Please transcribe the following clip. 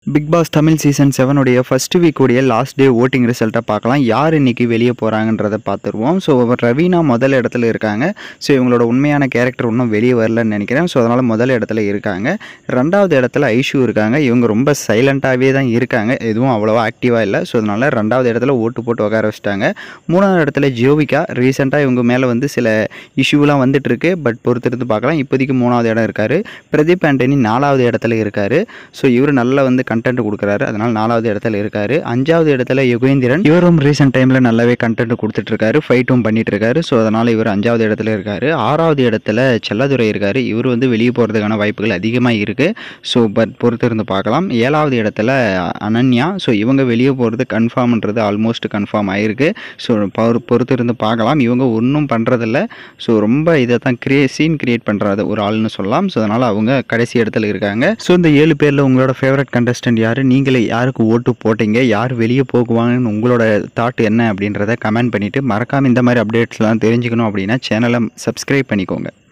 big Boss Tamil season செவனுடைய first வீக்குடைய last day voting ரிசல்ட்டை பார்க்கலாம் யார் இன்னைக்கு வெளியே போகிறாங்கன்றதை பார்த்துருவோம் ஸோ ரவீனா முதல் இடத்துல இருக்காங்க ஸோ இவங்களோட உண்மையான கேரக்டர் இன்னும் வெளியே வரலன்னு நினைக்கிறேன் ஸோ அதனால் முதல் இடத்துல இருக்காங்க ரெண்டாவது இடத்துல ஐஷு இருக்காங்க இவங்க ரொம்ப சைலண்ட்டாகவே தான் இருக்காங்க எதுவும் அவ்வளோவா ஆக்டிவாக இல்லை ஸோ அதனால் ரெண்டாவது இடத்துல ஓட்டு போட்டு உட்கார வச்சிட்டாங்க மூணாவது இடத்துல ஜோவிகா ரீசெண்டாக இவங்க மேலே வந்து சில இஷ்யூலாம் வந்துட்டு இருக்கு பட் பொறுத்திருந்து பார்க்கலாம் இப்போதைக்கு மூணாவது இடம் இருக்காரு பிரதீப் ஆண்டனி நாலாவது இடத்துல இருக்காரு ஸோ இவர் நல்லா வந்து கண்டென்ட் கொடுக்குறாரு அதனால நாலாவது இடத்துல இருக்காரு அஞ்சாவது இடத்துல யுகேந்திரன் இவரும் ரீசெண்ட் டைமில் நல்லாவே கண்டென்ட் கொடுத்துட்டு இருக்காரு ஃபைட்டும் பண்ணிட்டு இருக்காரு ஸோ அதனால இவர் அஞ்சாவது இடத்துல இருக்காரு ஆறாவது இடத்துல செல்லதுரை இருக்காரு இவர் வந்து வெளியே போகிறதுக்கான வாய்ப்புகள் அதிகமாக இருக்கு ஸோ பட் பொறுத்து இருந்து பார்க்கலாம் ஏழாவது இடத்துல அனன்யா ஸோ இவங்க வெளியே போகிறது கன்ஃபார்ம்ன்றது ஆல்மோஸ்ட் கன்ஃபார்ம் ஆயிருக்கு ஸோ பொறு பொறுத்து இருந்து பார்க்கலாம் இவங்க ஒன்றும் பண்ணுறதில்ல ஸோ ரொம்ப இதை தான் கிரியே சீன் கிரியேட் பண்ணுறது ஒரு ஆள்னு சொல்லலாம் ஸோ அதனால் அவங்க கடைசி இடத்துல இருக்காங்க ஸோ இந்த ஏழு பேரில் உங்களோட ஃபேவரட் கண்டஸ்டன்ட் யார் நீங்களே யாருக்கு ஓட்டு போட்டீங்க யார் வெளியே போகுவாங்கன்னு உங்களோட தாட் என்ன அப்படின்றத கமெண்ட் பண்ணிவிட்டு மறக்காமல் இந்த மாதிரி அப்டேட்ஸ்லாம் தெரிஞ்சுக்கணும் அப்படின்னா சேனலை சப்ஸ்கிரைப் பண்ணிக்கோங்க